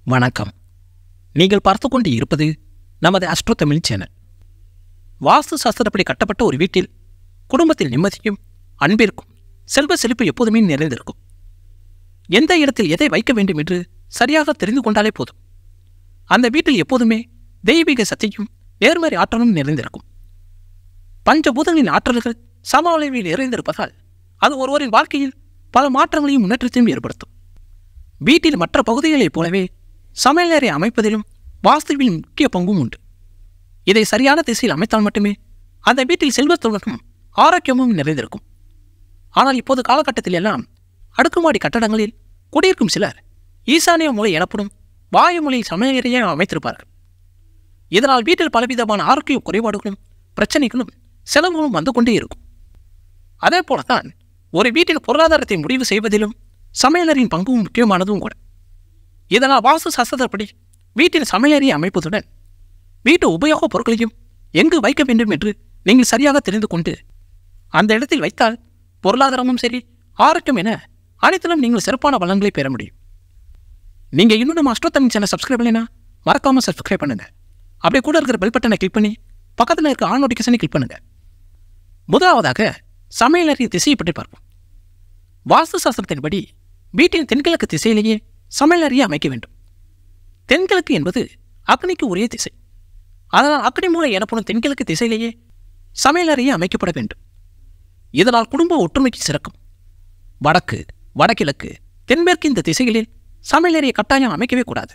வணக்கம் நீங்கள் பார்த்து கொண்டு இருப்பது நமது அஸ்ட்ரோ தமிழ் சேனல் வாஸ்து சாஸ்திரப்படி கட்டப்பட்ட ஒரு வீட்டில் குடும்பத்தில் நிம்மதியும் அன்பிற்கும் செல்வ செழிப்பு எப்போதுமே நிறைந்திருக்கும் எந்த இடத்தில் எதை வைக்க வேண்டும் என்று சரியாக தெரிந்து கொண்டாலே போதும் அந்த வீட்டில் எப்போதுமே தெய்வீக சக்தியும் நேர்மறை ஆற்றலும் நிறைந்திருக்கும் பஞ்சபூதங்களின் ஆற்றல்கள் சம அளவில் நிறைந்திருப்பதால் அது ஒருவரின் வாழ்க்கையில் பல மாற்றங்களையும் முன்னேற்றத்தையும் ஏற்படுத்தும் வீட்டில் மற்ற பகுதிகளைப் போலவே சமையலறை அமைப்பதிலும் வாஸ்துவின் முக்கிய பங்கும் உண்டு இதை சரியான திசையில் அமைத்தால் மட்டுமே அந்த வீட்டில் செல்வத்துடனும் ஆரோக்கியமும் நிறைந்திருக்கும் ஆனால் இப்போது காலகட்டத்தில் எல்லாம் அடுக்குமாடி கட்டடங்களில் குடியிருக்கும் சிலர் ஈசானிய மூலை எனப்படும் வாயு மூலையில் சமையலறையை அமைத்திருப்பார்கள் இதனால் வீட்டில் பலவிதமான ஆரோக்கிய குறைபாடுகளும் பிரச்சனைகளும் செலவுகளும் வந்து கொண்டே இருக்கும் அதே போலத்தான் ஒரு வீட்டின் பொருளாதாரத்தை முடிவு செய்வதிலும் சமையலரின் பங்கும் முக்கியமானதும் கூட இதனால் வாஸ்து சாஸ்திரப்படி வீட்டின் சமையலறை அமைப்பதுடன் வீட்டு உபயோகப் பொருட்களையும் எங்கு வைக்க வேண்டும் என்று நீங்கள் சரியாக தெரிந்து கொண்டு அந்த இடத்தில் வைத்தால் பொருளாதாரமும் சரி ஆரோக்கியம் என அனைத்திலும் நீங்கள் சிறப்பான பலன்களை பெற முடியும் நீங்கள் இன்னும் நம்ம அஷ்டோ தமிழ் சேனல் சப்ஸ்கிரைப் பண்ணலைன்னா மறக்காமல் சப்ஸ்கிரைப் பண்ணுங்க அப்படியே கூட இருக்கிற பெல் பட்டனை கிளிக் பண்ணி பக்கத்தில் இருக்க ஆல் நோட்டிஃபிகேஷனை கிளிக் பண்ணுங்க முதலாவதாக சமையலறை திசையை பற்றி பார்ப்போம் வாஸ்து சாஸ்திரத்தின்படி வீட்டின் தென்கிழக்கு திசையிலேயே சமையலறையை அமைக்க வேண்டும் தென்கிழக்கு என்பது அக்னிக்கு உரிய திசை அதனால் அக்னி மூலை எனப்படும் தென்கிழக்கு திசையிலேயே சமையலறையை அமைக்கப்பட வேண்டும் இதனால் குடும்ப ஒற்றுமைக்கு சிறக்கும் வடக்கு வடகிழக்கு தென்மேற்கு இந்த திசைகளில் சமையலறையை கட்டாயம் அமைக்கவே கூடாது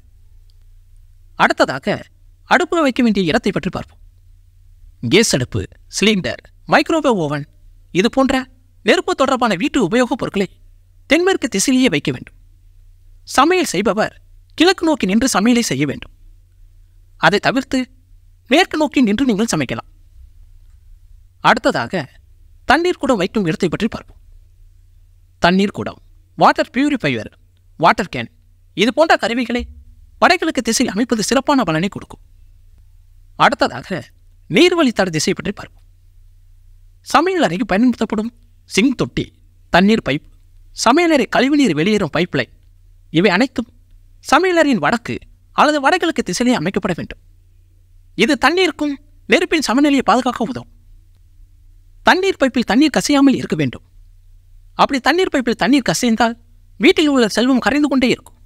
அடுத்ததாக அடுப்பு வைக்க வேண்டிய இடத்தை பற்றி பார்ப்போம் கேஸ் அடுப்பு சிலிண்டர் மைக்ரோவேவ் ஓவன் இது போன்ற நெருப்பு தொடர்பான வீட்டு உபயோகப் பொருட்களை தென்மேற்கு திசையிலேயே வைக்க வேண்டும் சமையல் செய்பவர் கிழக்கு நோக்கி நின்று சமையலை செய்ய வேண்டும் அதை தவிர்த்து மேற்கு நோக்கி நின்று நீங்கள் சமைக்கலாம் அடுத்ததாக தண்ணீர் குடம் வைக்கும் இடத்தை பற்றி பார்ப்போம் தண்ணீர் குடம் வாட்டர் பியூரிஃபையர் வாட்டர் கேன் இது போன்ற கருவிகளை வடகிழக்கு திசையில் அமைப்பது சிறப்பான பலனை கொடுக்கும் அடுத்ததாக நீர்வழித்தட திசை பற்றி பார்ப்போம் சமையல் அறைக்கு பயன்படுத்தப்படும் சிங் தொட்டி தண்ணீர் பைப் சமையலறை கழிவுநீர் வெளியேறும் பைப் லைன் இவை அனைத்தும் சமையலறையின் வடக்கு அல்லது வடகிழக்கு திசையிலே அமைக்கப்பட வேண்டும் இது தண்ணீருக்கும் நெருப்பின் சமநிலையை பாதுகாக்க உதவும் தண்ணீர் பைப்பில் தண்ணீர் கசியாமல் இருக்க வேண்டும் அப்படி தண்ணீர் பைப்பில் தண்ணீர் கசிந்தால் வீட்டில் உள்ள செல்வம் கரைந்து கொண்டே இருக்கும்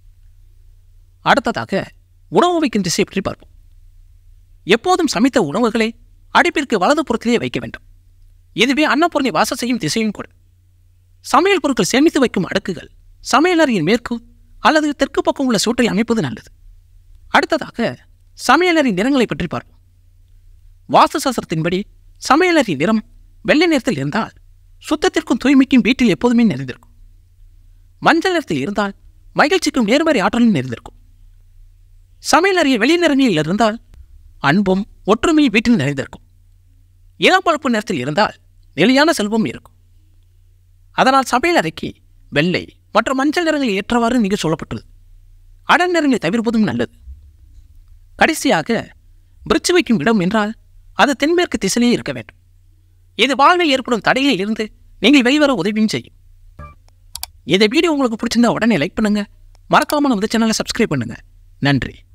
அடுத்ததாக உணவு வைக்கும் திசை பற்றி பார்ப்போம் எப்போதும் சமைத்த உணவுகளை அடுப்பிற்கு வலது புறத்திலே வைக்க வேண்டும் இதுவே அன்னபூர்ணி வாசம் செய்யும் திசையும் கூட சமையல் பொருட்கள் சேமித்து வைக்கும் அடுக்குகள் சமையலறையின் மேற்கு அல்லது தெற்கு பக்கம் உள்ள சூட்டை அமைப்பது நல்லது அடுத்ததாக சமையலறை நிறங்களை பற்றி பார்ப்போம் வாஸ்து சாஸ்திரத்தின்படி சமையலறை நிறம் வெள்ளை நிறத்தில் இருந்தால் சுத்தத்திற்கும் தூய்மைக்கும் வீட்டில் எப்போதுமே நிறைந்திருக்கும் மஞ்சள் நிறத்தில் இருந்தால் மகிழ்ச்சிக்கும் நேர்மறை ஆற்றலும் நிறைந்திருக்கும் சமையலறைய வெளி நிறங்களில் இருந்தால் அன்பும் ஒற்றுமையும் வீட்டில் நிறைந்திருக்கும் இளம்பழுப்பு நிறத்தில் இருந்தால் நிலையான செல்வம் இருக்கும் அதனால் சமையல் அறைக்கு வெள்ளை மற்றும் மஞ்சள் நிறங்கள் ஏற்றவாறு நீங்கள் சொல்லப்பட்டுள்ளது அடர் நிறங்களை தவிர்ப்பதும் நல்லது கடைசியாக பிரிட்ஜ் வைக்கும் இடம் என்றால் அது தென்மேற்கு திசையிலே இருக்க வேண்டும் இது வாழ்வில் ஏற்படும் தடையில் இருந்து நீங்கள் வெளிவர உதவியும் செய்யும் இந்த வீடியோ உங்களுக்கு பிடிச்சிருந்தா உடனே லைக் பண்ணுங்க மறக்காம நம்ம சேனலை சப்ஸ்கிரைப் பண்ணுங்க நன்றி